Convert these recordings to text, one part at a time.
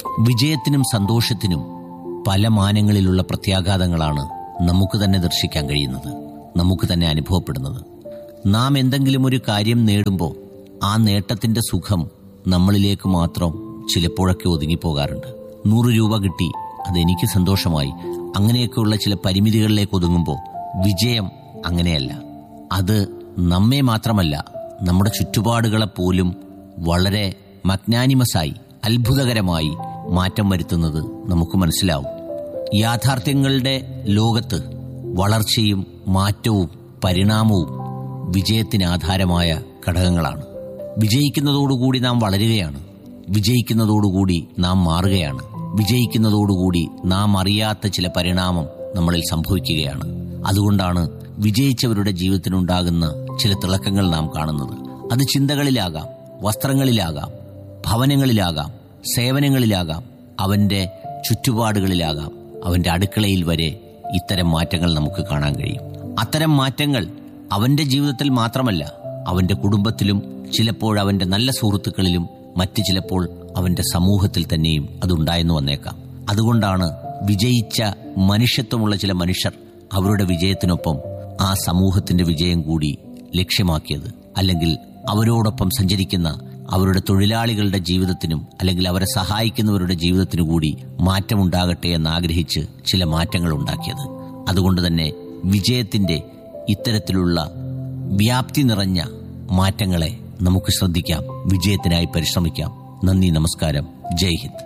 വിജയത്തിനും സന്തോഷത്തിനും പല മാനങ്ങളിലുള്ള പ്രത്യാഘാതങ്ങളാണ് നമുക്ക് തന്നെ ദർശിക്കാൻ കഴിയുന്നത് നമുക്ക് തന്നെ അനുഭവപ്പെടുന്നത് നാം എന്തെങ്കിലും ഒരു കാര്യം നേടുമ്പോൾ ആ നേട്ടത്തിന്റെ സുഖം നമ്മളിലേക്ക് മാത്രം ചിലപ്പോഴൊക്കെ ഒതുങ്ങിപ്പോകാറുണ്ട് നൂറ് രൂപ കിട്ടി അതെനിക്ക് സന്തോഷമായി അങ്ങനെയൊക്കെയുള്ള ചില പരിമിതികളിലേക്ക് ഒതുങ്ങുമ്പോൾ വിജയം അങ്ങനെയല്ല അത് നമ്മെ മാത്രമല്ല നമ്മുടെ ചുറ്റുപാടുകളെ പോലും വളരെ മഗ്നാനിമസായി അത്ഭുതകരമായി മാറ്റം വരുത്തുന്നത് നമുക്ക് മനസ്സിലാവും യാഥാർത്ഥ്യങ്ങളുടെ ലോകത്ത് വളർച്ചയും മാറ്റവും പരിണാമവും വിജയത്തിന് ആധാരമായ ഘടകങ്ങളാണ് വിജയിക്കുന്നതോടുകൂടി നാം വളരുകയാണ് വിജയിക്കുന്നതോടുകൂടി നാം മാറുകയാണ് വിജയിക്കുന്നതോടുകൂടി നാം അറിയാത്ത ചില പരിണാമം നമ്മളിൽ സംഭവിക്കുകയാണ് അതുകൊണ്ടാണ് വിജയിച്ചവരുടെ ജീവിതത്തിനുണ്ടാകുന്ന ചില തിളക്കങ്ങൾ നാം കാണുന്നത് അത് ചിന്തകളിലാകാം വസ്ത്രങ്ങളിലാകാം ഭവനങ്ങളിലാകാം സേവനങ്ങളിലാകാം അവന്റെ ചുറ്റുപാടുകളിലാകാം അവന്റെ അടുക്കളയിൽ വരെ ഇത്തരം മാറ്റങ്ങൾ നമുക്ക് കാണാൻ കഴിയും അത്തരം മാറ്റങ്ങൾ അവന്റെ ജീവിതത്തിൽ മാത്രമല്ല അവന്റെ കുടുംബത്തിലും ചിലപ്പോൾ അവന്റെ നല്ല സുഹൃത്തുക്കളിലും മറ്റ് ചിലപ്പോൾ അവന്റെ സമൂഹത്തിൽ തന്നെയും അതുണ്ടായെന്ന് വന്നേക്കാം അതുകൊണ്ടാണ് വിജയിച്ച മനുഷ്യത്വമുള്ള ചില മനുഷ്യർ അവരുടെ വിജയത്തിനൊപ്പം ആ സമൂഹത്തിന്റെ വിജയം കൂടി ലക്ഷ്യമാക്കിയത് അല്ലെങ്കിൽ അവരോടൊപ്പം സഞ്ചരിക്കുന്ന അവരുടെ തൊഴിലാളികളുടെ ജീവിതത്തിനും അല്ലെങ്കിൽ അവരെ സഹായിക്കുന്നവരുടെ ജീവിതത്തിനു കൂടി മാറ്റമുണ്ടാകട്ടെ എന്ന് ആഗ്രഹിച്ച് ചില മാറ്റങ്ങൾ ഉണ്ടാക്കിയത് അതുകൊണ്ട് തന്നെ വിജയത്തിന്റെ ഇത്തരത്തിലുള്ള വ്യാപ്തി നിറഞ്ഞ മാറ്റങ്ങളെ നമുക്ക് ശ്രദ്ധിക്കാം വിജയത്തിനായി പരിശ്രമിക്കാം നന്ദി നമസ്കാരം ജയ് ഹിന്ദ്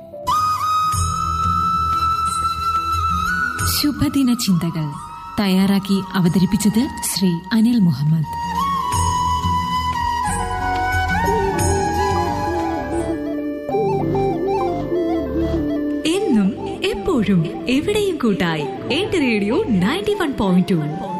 ശുഭദിന ചിന്തകൾ തയ്യാറാക്കി അവതരിപ്പിച്ചത് ശ്രീ അനിൽ മുഹമ്മദ് എന്നും എപ്പോഴും എവിടെയും കൂട്ടായി എന്റെ radio ninety one point to